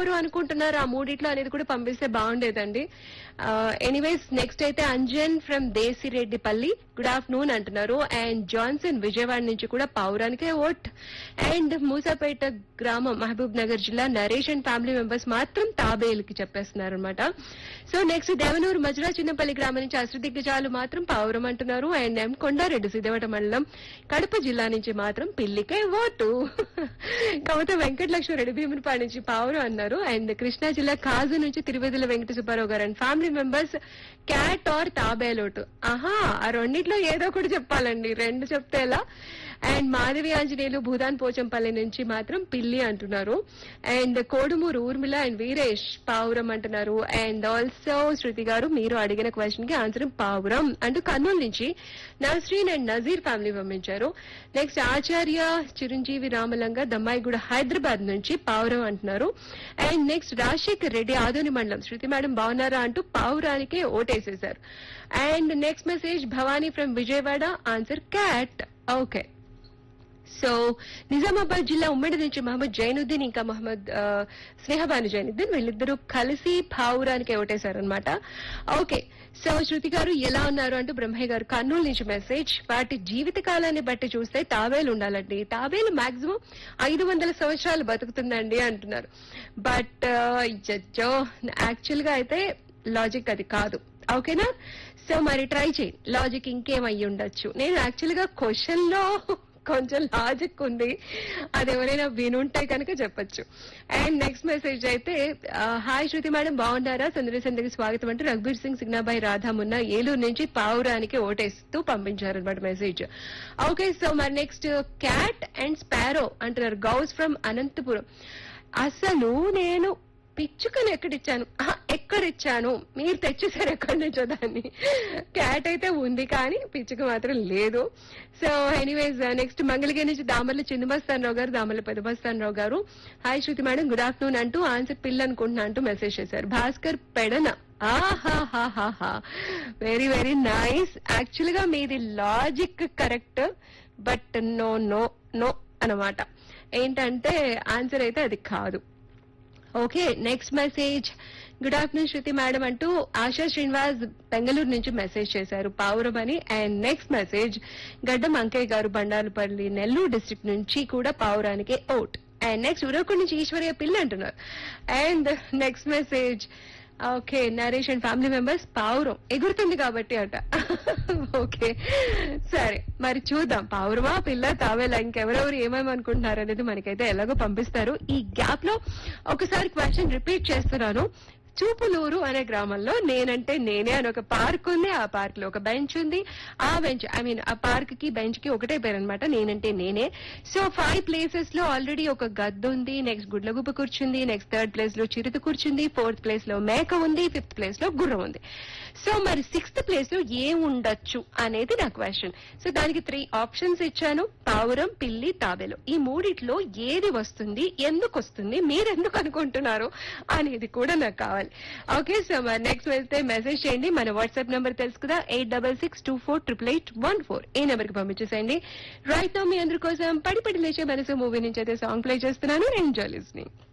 పావురం అనుకుంటున్నారు ఆ మూడిట్లో అనేది కూడా పంపిస్తే బాగుండేదండి ఎనీవేస్ నెక్స్ట్ అయితే Anjan from Desireddypalli good afternoon అంటున్నారు అండ్ జాన్సన్ విజయవాడ నుంచి కూడా పావురానికే ఓట్ అండ్ మూసాపేట గ్రామం మహబూబ్ నగర్ జిల్లా నరేష్ అండ్ ఫ్యామిలీ మెంబర్స్ మాత్రం తాబేలుకి చెప్పేస్తున్నారు అనమాట సో నెక్స్ట్ దేవనూరు మజరా చిన్నపల్లి గ్రామం నుంచి అశ్రుదిగ్గజాలు మాత్రం పావురం అంటున్నారు అండ్ ఎం కొండారెడ్డి సిద్ధవట మండలం కడప జిల్లా నుంచి మాత్రం పిల్లికే ఓటు కాకపోతే వెంకటలక్ష్మి రెడ్డి భీమునిపాడు నుంచి పావురం అన్నారు అండ్ కృష్ణా జిల్లా కాజు నుంచి Tiruvedula Venkata Subbarao garu and family members cat or తాబేలోటు ఆహా ఆ రెండిట్లో ఏదో ఒకటి చెప్పాలండి రెండు చెప్తే ఎలా అండ్ మాధవి ఆంజనేయులు భూదాన్ పోచంపల్లి నుంచి మాత్రం పిల్లి అంటున్నారు అండ్ కోడుమూరు ఊర్మిళ అండ్ వీరేష్ పావురం అంటున్నారు అండ్ ఆల్సో శృతి గారు మీరు అడిగిన క్వశ్చన్ కి ఆన్సర్ పావురం అంటూ కర్నూలు నుంచి నస్రీన్ అండ్ నజీర్ ఫ్యామిలీ పంపించారు నెక్స్ట్ ఆచార్య చిరంజీవి రామలంగా దమ్మాయిగూడ హైదరాబాద్ నుంచి పావురం అంటున్నారు అండ్ నెక్స్ట్ రాజశేఖర్ రెడ్డి ఆదోని మండలం శృతి మేడం బాగున్నారా అంటూ పావురానికే ఓటేసేశారు and next message Bhavani from Vijayawada answer cat okay so Nizamabad జిల్లా ఉమ్మడి నుంచి మహమ్మద్ జైనుద్దీన్ ఇంకా మహమ్మద్ ఆ, స్నేహబాను జైనుద్దీన్ వీళ్ళిద్దరూ కలిసి పావురానికి ఓటేశారనమాట ఓకే సో శృతి గారు ఎలా ఉన్నారు అంటూ బ్రహ్మయ్య గారు కర్నూలు నుంచి మెసేజ్ వాటి జీవిత కాలాన్ని బట్టి చూస్తే తాబేలు ఉండాలండి తాబేలు మాక్సిమం ఐదు వందల సంవత్సరాలు బతుకుతుందండి అంటున్నారు బట్ జడ్జో యాక్చువల్ గా అయితే లాజిక్ అది కాదు ఓకేనా సో మరి ట్రై చేయి లాజిక్ ఇంకేమై ఉండొచ్చు నేను యాక్చువల్ గా క్వశ్చన్ లో కొంచెం లాజిక్ ఉంది అది ఎవరైనా వినుంటే కనుక చెప్పొచ్చు అండ్ నెక్స్ట్ మెసేజ్ అయితే ఆ, హాయ్ శృతి మేడం బాగున్నారా సందడి సందడికి స్వాగతం అంటూ రఘుబీర్ సింగ్ సిగ్నాబాయి రాధామున్న ఏలూరు నుంచి పావురానికి ఓటేస్తూ పంపించారనమాట మెసేజ్ ఓకే సో మరి నెక్స్ట్ క్యాట్ అండ్ స్పారో అంటున్నారు గౌస్ ఫ్రమ్ అనంతపురం అసలు నేను పిచ్చుకను ఎక్కడిచ్చాను ఆహా, ఎక్కడిచ్చాను మీరు తెచ్చేసారు ఎక్కడి నుంచో దాన్ని క్యాట్ అయితే ఉంది కానీ పిచ్చుక మాత్రం లేదు సో ఎనీవేస్ నెక్స్ట్ మంగళగిరి నుంచి దామర్ల చిన్నమస్తాన్ రావు గారు Damarla Peddamastan Rao garu hi Shruti madam good afternoon అంటూ ఆన్సర్ పిల్ల అనుకుంటున్నా అంటూ మెసేజ్ చేశారు భాస్కర్ పెడన ఆహాహాహాహా వెరీ వెరీ నైస్ యాక్చువల్ గా మీది logic correct but no no no అన్నమాట ఏంటంటే ఆన్సర్ అయితే అది కాదు okay next message good afternoon Shruti madam అంటూ ఆశా శ్రీనివాస్ బెంగళూరు నుంచి మెసేజ్ చేశారు పావురం అని అండ్ నెక్స్ట్ మెసేజ్ గడ్డం అంకయ్య గారు బండారుపల్లి నెల్లూరు డిస్ట్రిక్ట్ నుంచి కూడా పావురానికి ఓట్ అండ్ నెక్స్ట్ ఉరవకొండ నుంచి ఈశ్వర్య పిల్ల అంటున్నారు and next message okay Naresh and family members పావురం ఎగురుతుంది కాబట్టి అట ఓకే సరే మరి చూద్దాం పావురమా పిల్ల తావేలా ఇంకెవరెవరు ఏమేమి అనుకుంటున్నారు అనేది మనకైతే ఎలాగో పంపిస్తారు ఈ గ్యాప్ లో ఒకసారి క్వశ్చన్ రిపీట్ చేస్తున్నాను చూపులూరు అనే గ్రామంలో నేనంటే నేనే అని ఒక పార్క్ ఉంది ఆ పార్క్ లో ఒక బెంచ్ ఉంది ఆ బెంచ్ ఐ మీన్ ఆ పార్క్ కి బెంచ్ కి ఒకటే పేరు అనమాట నేనంటే నేనే సో ఫైవ్ ప్లేసెస్ లో ఆల్రెడీ ఒక గద్ద ఉంది నెక్స్ట్ గుడ్లగుబ్బ కూర్చుంది నెక్స్ట్ థర్డ్ ప్లేస్ లో చిరుత కూర్చుంది ఫోర్త్ ప్లేస్ లో మేక ఉంది ఫిఫ్త్ ప్లేస్ లో గుర్రం ఉంది సో మరి సిక్స్త్ ప్లేస్ లో ఏం ఉండొచ్చు అనేది నా క్వశ్చన్ సో దానికి త్రీ ఆప్షన్స్ ఇచ్చాను పావురం పిల్లి తాబేలు ఈ మూడిట్లో ఏది వస్తుంది ఎందుకు వస్తుంది మీరు ఎందుకు అనుకుంటున్నారు అనేది కూడా నాకు కావాలి ఓకే సో మరి నెక్స్ట్ వెళ్తే మెసేజ్ చేయండి మన వాట్సాప్ నెంబర్ తెలుసు కదా eight double six two four triple eight one four ఈ నెంబర్ కి పంపించేసేయండి రైట్ నో మీ అందరి కోసం పడి పడి లేచే మనసు మూవీ నుంచి అయితే సాంగ్ ప్లే చేస్తున్నాను ఎంజాయ్ లిస్నింగ్